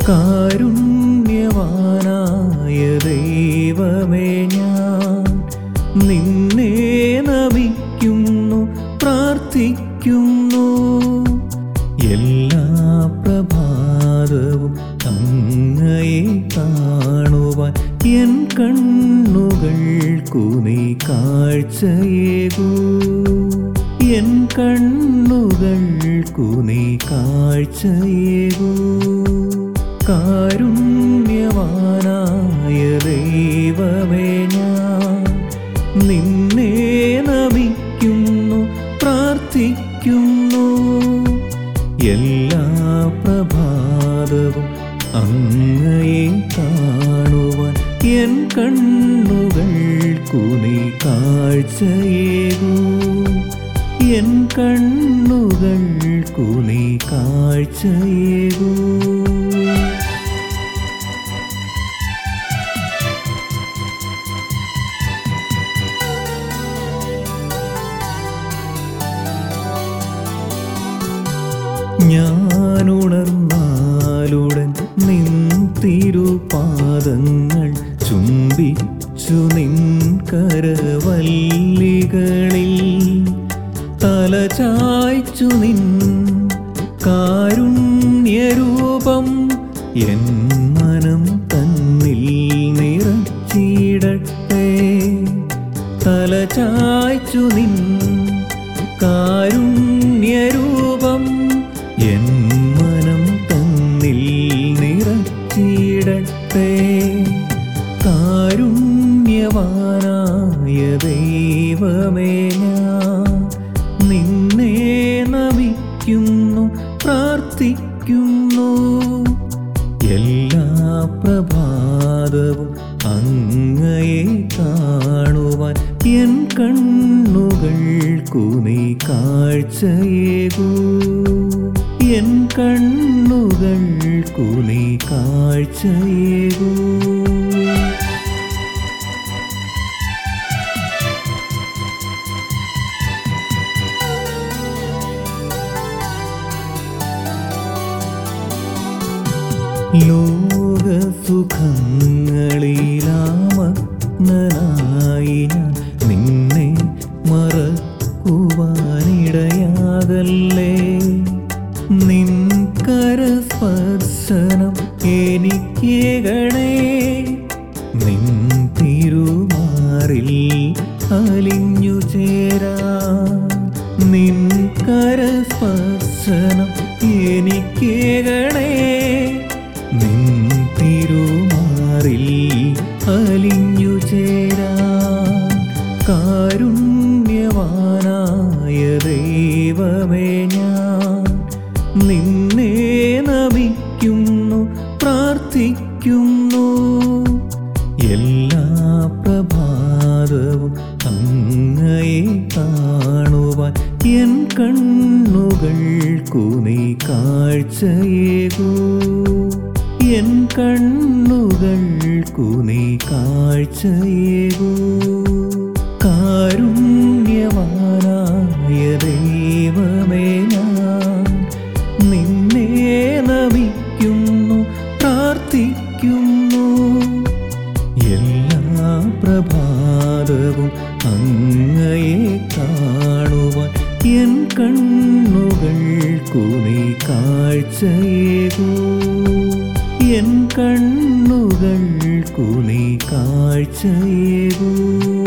കാരുണ്യവാനായ ദൈവമേ ഞാൻ നിന്നെ നമിക്കുന്നു പ്രാർത്ഥിക്കുന്നു എല്ലാ പ്രഭാതവും അങ്ങയെ കാണുവാൻ എൻ കണ്ണുകൾക്കു നീ കാഴ്ചയേകൂ എൻ കണ്ണുകൾക്കു നീ കാഴ്ചയേകൂ കാരുണ്യവാനായ ദൈവമേ ഞാൻ നിന്നെ നമിക്കുന്നു പ്രാർത്ഥിക്കുന്നു എല്ലാ പ്രഭാതവും അങ്ങയെ കാണുവാൻ എൻ കണ്ണുകൾക്കു നീ കാഴ്ചയേകൂ എൻ കണ്ണുകൾക്കു നീ കാഴ്ചയേകൂ ഞാനുണർന്നാലുടൻ നിൻ തിരുപാദങ്ങൾ ചുംബിച്ചു നിൻ കരവല്ലികളിൽ തല ചായ്ച്ചു നിൻ കാരുണ്യരൂപം എൻ മനം തന്നിൽ നിറച്ചിടട്ടെ തല ചായ്ച്ചു നിൻ കാരുണ്യരൂപം എൻ മനം തന്നിൽ നിറച്ചിടട്ടെ കാരുണ്യവാനായ ദൈവമേ ഞാൻ നിന്നെ നമിക്കുന്നു പ്രാർത്ഥിക്കുന്നു എല്ലാ പ്രഭാതവും അങ്ങയെ കാണുവാൻ എൻ കണ്ണുകൾക്കു നീ കാഴ്ചയേകൂ എൻ കണ്ണുകൾക്കു നീ കാഴ്ചയേകൂ ലോകസുഖങ്ങളിലാമഗ്നനായി ഞാൻ നിന്നെ മറക്കുവാനിടയാകല്ലേ നിൻ കരസ്പർശനം എനിക്കേകണേ നിൻ തിരുമാറിൽ അലിഞ്ഞു ചേരാ നിൻ കരസ്പർശനം എനിക്കേകണേ നിൻ തിരുമാറിൽ അലിഞ്ഞു ചേരാ കാരുണ്യവാനായ ദൈവമേ ഞാൻ നിന്നെ നമിക്കുന്നു പ്രാർത്ഥിക്കുന്നു എല്ലാ പ്രഭാതവും അങ്ങയെ കാണുവാൻ എൻ കണ്ണുകൾക്കു നീ കാഴ്ചയേകൂ എൻ കണ്ണുകൾക്കു നീ കാഴ്ചയേകൂ കാരുണ്യവാനായ ദൈവമേ ഞാൻ നിന്നെ നമിക്കുന്നു പ്രാർത്ഥിക്കുന്നു എല്ലാ പ്രഭാതവും അങ്ങയെ കാണുവാൻ എൻ കണ്ണുകൾക്കു നീ കാഴ്ചയേകൂ എൻ കണ്ണുകൾക്കു നീ കാഴ്ചയേകൂ